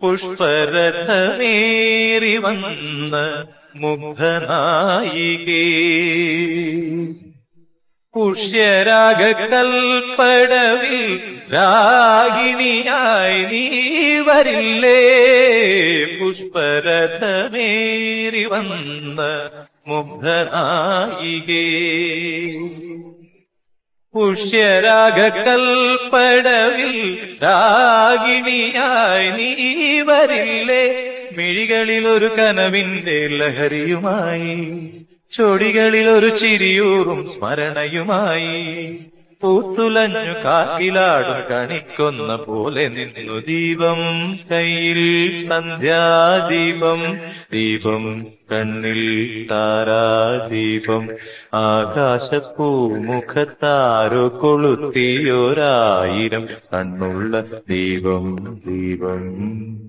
പുഷ്പരഥമേറി വന്ന മുഗ്ധനായികേ പുഷ്യരാഗക്കൽപ്പടവിൽ രാഗിണിയായി നീ വരില്ലേ പുഷ്പരഥമേറി വന്ന മുഗ്ധനായികേ പുഷ്യരാഗക്കൽപ്പടവിൽ രാഗിണിയായി നീ വരില്ലേ മിഴികളിൽ ഒരു കനവിന്റെ ലഹരിയുമായി ചൊടികളിൽ ഒരു ചിരിയൂറും സ്മരണയുമായി പൂത്തുലഞ്ഞു കാക്കിലാടും കണിക്കൊന്ന പോലെ നിന്നു ദീപം കയ്യിൽ സന്ധ്യാദീപം ദീപം കണ്ണിൽ താരാദീപം ആകാശപ്പൂമുഖത്താരോ കൊളുത്തിയൊരായിരം കണ്ണുള്ള ദീപം ദീപം